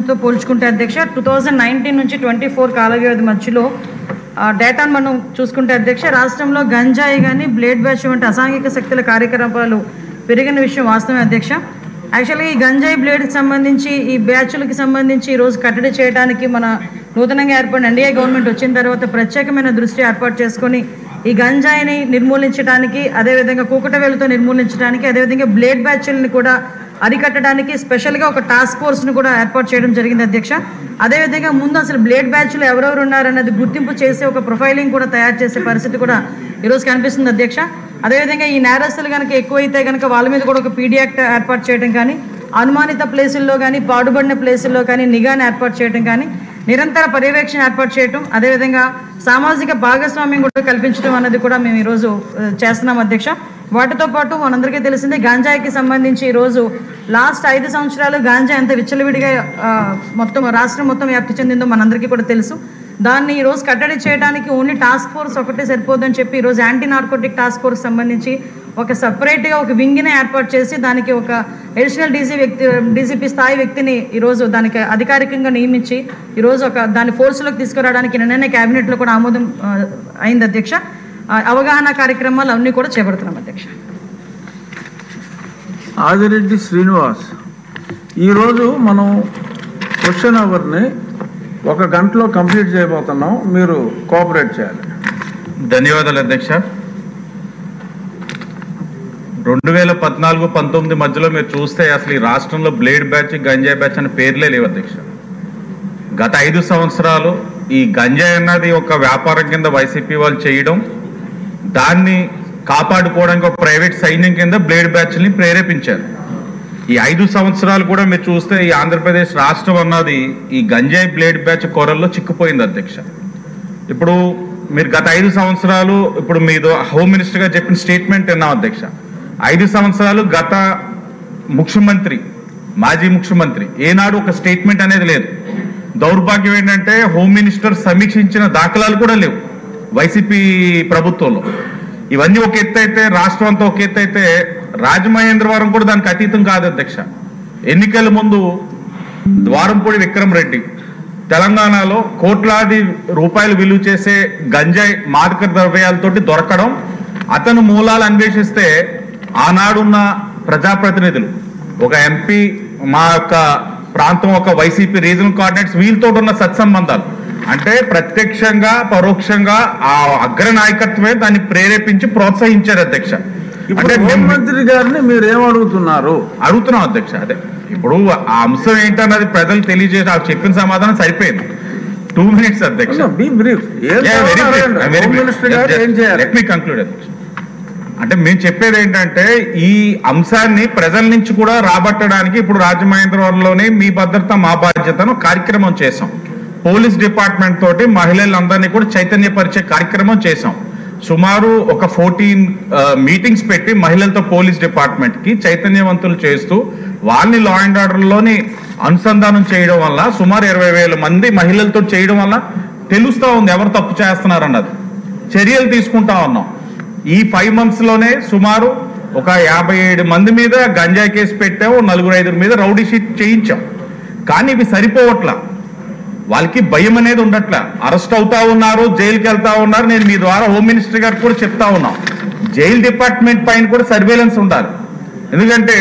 సంవత్సరంతో పోల్చుకుంటే అధ్యక్ష టూ థౌజండ్ నైన్టీన్ నుంచి ట్వంటీ ఫోర్ కాల వ్యవధి మధ్యలో ఆ, డేటాను మనం చూసుకుంటే అధ్యక్ష రాష్ట్రంలో గంజాయి కానీ బ్లేడ్ బ్యాచ్ వంటి అసాంఘిక శక్తుల కార్యకలాపాలు పెరిగిన విషయం వాస్తవమే అధ్యక్ష యాక్చువల్గా ఈ గంజాయి బ్లేడ్కి సంబంధించి ఈ బ్యాచ్లకి సంబంధించి ఈ రోజు కట్టడి చేయడానికి మన నూతనంగా ఏర్పడిన ఎన్డీఏ గవర్నమెంట్ వచ్చిన తర్వాత ప్రత్యేకమైన దృష్టి ఏర్పాటు చేసుకొని ఈ గంజాయిని నిర్మూలించడానికి అదేవిధంగా కూకటవేలుతో నిర్మూలించడానికి అదేవిధంగా బ్లేడ్ బ్యాచ్లని కూడా అరికట్టడానికి స్పెషల్గా ఒక టాస్క్ ఫోర్స్ను కూడా ఏర్పాటు చేయడం జరిగింది అధ్యక్ష అదేవిధంగా ముందు అసలు బ్లేడ్ బ్యాచ్లు ఎవరెవరు ఉన్నారన్నది గుర్తింపు చేసే ఒక ప్రొఫైలింగ్ కూడా తయారు చేసే పరిస్థితి కూడా ఈరోజు కనిపిస్తుంది అధ్యక్ష అదేవిధంగా ఈ నేరస్తులు కనుక ఎక్కువైతే కనుక వాళ్ళ మీద కూడా ఒక పీడీ యాక్ట్ ఏర్పాటు చేయడం కానీ అనుమానిత ప్లేసుల్లో కానీ పాడుబడిన ప్లేసుల్లో కానీ నిఘాని ఏర్పాటు చేయడం కానీ నిరంతర పర్యవేక్షణ ఏర్పాటు చేయటం అదేవిధంగా సామాజిక భాగస్వామ్యం కూడా కల్పించడం అన్నది కూడా మేము ఈరోజు ఆ, చేస్తున్నాం అధ్యక్ష వాటితో పాటు మనందరికీ తెలిసిందే గాంజాయికి సంబంధించి ఈరోజు లాస్ట్ ఐదు సంవత్సరాలు గాంజా ఎంత విచ్చలవిడిగా ఆ, మొత్తం రాష్ట్రం మొత్తం వ్యాప్తి చెందిందో మనందరికీ కూడా తెలుసు దాన్ని ఈరోజు కట్టడి చేయడానికి ఓన్లీ టాస్క్ ఫోర్స్ ఒకటే సరిపోదని చెప్పి ఈరోజు యాంటీ నార్కోటిక్ టాస్క్ ఫోర్స్ సంబంధించి ఒక సపరేట్గా ఒక వింగిని ఏర్పాటు చేసి దానికి ఒక అడిషనల్ డీసీ వ్యక్తి డీసీపీ స్థాయి వ్యక్తిని ఈరోజు దానికి అధికారికంగా నియమించి ఈరోజు ఒక దాన్ని ఫోర్స్లోకి తీసుకురావడానికి నిన్ననే క్యాబినెట్లో కూడా ఆమోదం ఆ, అయింది అధ్యక్ష ఆ, అవగాహన కార్యక్రమాలు అన్నీ కూడా చేపడుతున్నాం అధ్యక్ష ఆదిరెడ్డి శ్రీనివాస్ ఈరోజు మనం క్వశ్చన్ అవర్ని ఒక గంటలో కంప్లీట్ చేయబోతున్నాం మీరు కోఆపరేట్ చేయాలి ధన్యవాదాలు అధ్యక్ష రెండు వేల పద్నాలుగు పంతొమ్మిది మధ్యలో మీరు చూస్తే అసలు ఈ రాష్ట్రంలో బ్లేడ్ బ్యాచ్ గంజాయి బ్యాచ్ అనే పేర్లే లేవు అధ్యక్ష గత ఐదు సంవత్సరాలు ఈ గంజాయి అన్నది ఒక వ్యాపారం కింద వైసీపీ వాళ్ళు చేయడం దాన్ని కాపాడుకోవడానికి ఒక ప్రైవేట్ సైన్యం కింద బ్లేడ్ బ్యాచ్ని ప్రేరేపించారు ఈ ఐదు సంవత్సరాలు కూడా మీరు చూస్తే ఈ ఆంధ్రప్రదేశ్ రాష్ట్రం అన్నది ఈ గంజాయి బ్లేడ్ బ్యాచ్ కొరల్లో చిక్కుపోయింది అధ్యక్ష ఇప్పుడు మీరు గత ఐదు సంవత్సరాలు ఇప్పుడు మీరు హోమ్ మినిస్టర్ గా చెప్పిన స్టేట్మెంట్ విన్నాం అధ్యక్ష ఐదు సంవత్సరాలు గత ముఖ్యమంత్రి మాజీ ముఖ్యమంత్రి ఏనాడు ఒక స్టేట్మెంట్ అనేది లేదు దౌర్భాగ్యం ఏంటంటే హోమ్ మినిస్టర్ సమీక్షించిన దాఖలాలు కూడా లేవు వైసీపీ ప్రభుత్వంలో ఇవన్నీ ఒక ఎత్తు అయితే రాష్ట్రం అంతా ఒక ఎత్తు అయితే రాజమహేంద్రవరం కూడా దానికి అతీతం కాదు అధ్యక్ష ఎన్నికల ముందు ద్వారంపూడి విక్రమ్ రెడ్డి తెలంగాణలో కోట్లాది రూపాయలు విలువ చేసే గంజాయి మాదక ద్రవ్యాలతోటి దొరకడం అతను మూలాలు అన్వేషిస్తే ఆనాడున్న ప్రజాప్రతినిధులు ఒక ఎంపీ మా యొక్క ప్రాంతం ఒక వైసీపీ రీజనల్ కోఆర్డినేట్స్ వీళ్ళతో ఉన్న సత్సంబంధాలు అంటే ప్రత్యక్షంగా పరోక్షంగా ఆ అగ్ర నాయకత్వమే దాన్ని ప్రేరేపించి ప్రోత్సహించారు అధ్యక్ష ఇప్పుడు అంటే మేము- హోంమంత్రి గారిని మీరు ఏమడుగుతున్నారు అడుగుతున్నాం అధ్యక్ష అదే ఇప్పుడు ఆ అంశం ఏంటన్నది ప్రజలు తెలియజేసి ఆ చెప్పిన సమాధానం సరిపోయింది టూ మినిట్స్ అధ్యక్ష బీ బ్రీఫ్ ఏం కావాలో అడగండి. హోమ్ మినిస్టర్ గారు ఏం చేయాలి లెట్ మీ కంక్లూడ్ అధ్యక్ష అంటే మేము చెప్పేది ఏంటంటే ఈ అంశాన్ని ప్రజల నుంచి కూడా రాబట్టడానికి ఇప్పుడు రాజమహేంద్రవరంలోనే మీ భద్రత మా బాధ్యతను కార్యక్రమం చేసాం పోలీస్ డిపార్ట్మెంట్ తోటి మహిళలందరినీ కూడా చైతన్యపరిచే కార్యక్రమం చేసాం సుమారు ఒక ఫోర్టీన్ మీటింగ్స్ పెట్టి మహిళలతో పోలీస్ డిపార్ట్మెంట్ కి చైతన్యవంతులు చేస్తూ వాళ్ళని లా అండ్ ఆర్డర్ లోని అనుసంధానం చేయడం వల్ల సుమారు ఇరవై వేల మంది మహిళలతో చేయడం వల్ల తెలుస్తా ఉంది ఎవరు తప్పు చేస్తున్నారు అన్నది చర్యలు తీసుకుంటా ఉన్నాం ఈ ఫైవ్ మంత్స్ లోనే సుమారు ఒక యాభై ఏడు మంది మీద గంజాయి కేసు పెట్టాము నలుగురు ఐదుగురు మీద రౌడీ షీట్ చేయించాం కానీ ఇవి సరిపోవట్లా వాళ్ళకి భయం అనేది ఉండట్లా అరెస్ట్ అవుతా ఉన్నారు జైలుకి వెళ్తా ఉన్నారు నేను మీ ద్వారా హోమ్ మినిస్టర్ గారికి కూడా చెప్తా ఉన్నాం జైలు డిపార్ట్మెంట్ పైన కూడా సర్వేలెన్స్ ఉండాలి ఎందుకంటే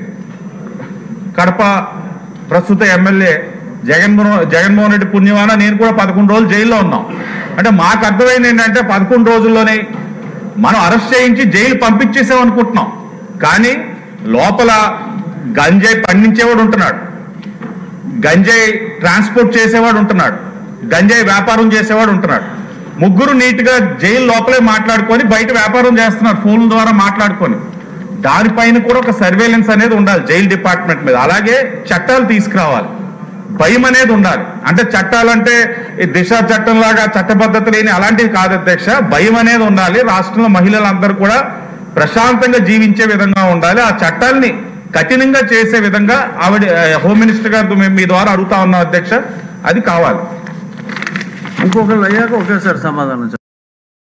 కడప ప్రస్తుత ఎమ్మెల్యే జగన్మోహన్ జగన్మోహన్ రెడ్డి పుణ్యమాన నేను కూడా పదకొండు రోజులు జైల్లో ఉన్నాం అంటే మాకు అర్థమైంది ఏంటంటే పదకొండు రోజుల్లోనే మనం అరెస్ట్ చేయించి జైలు పంపించేసాం అనుకుంటున్నాం కానీ లోపల గంజాయి పండించేవాడు ఉంటున్నాడు గంజాయి ట్రాన్స్పోర్ట్ చేసేవాడు ఉంటున్నాడు గంజాయి వ్యాపారం చేసేవాడు ఉంటున్నాడు ముగ్గురు నీట్ గా జైలు లోపలే మాట్లాడుకొని బయట వ్యాపారం చేస్తున్నారు ఫోన్ ద్వారా మాట్లాడుకొని దానిపైన కూడా ఒక సర్వేలెన్స్ అనేది ఉండాలి జైలు డిపార్ట్మెంట్ మీద అలాగే చట్టాలు తీసుకురావాలి భయం అనేది ఉండాలి అంటే చట్టాలంటే ఈ దిశ చట్టం లాగా చట్టబద్ధత లేని అలాంటివి కాదు అధ్యక్ష భయం అనేది ఉండాలి రాష్ట్రంలో మహిళలందరూ కూడా ప్రశాంతంగా జీవించే విధంగా ఉండాలి ఆ చట్టాల్ని కఠినంగా చేసే విధంగా ఆవిడ ఆ, హోమ్ మినిస్టర్ గారు మేము మీ ద్వారా అడుగుతా ఉన్నాం అధ్యక్ష అది కావాలి ఇంకొకళ్ళు అయ్యాక ఒకేసారి సమాధానం చెప్పండి.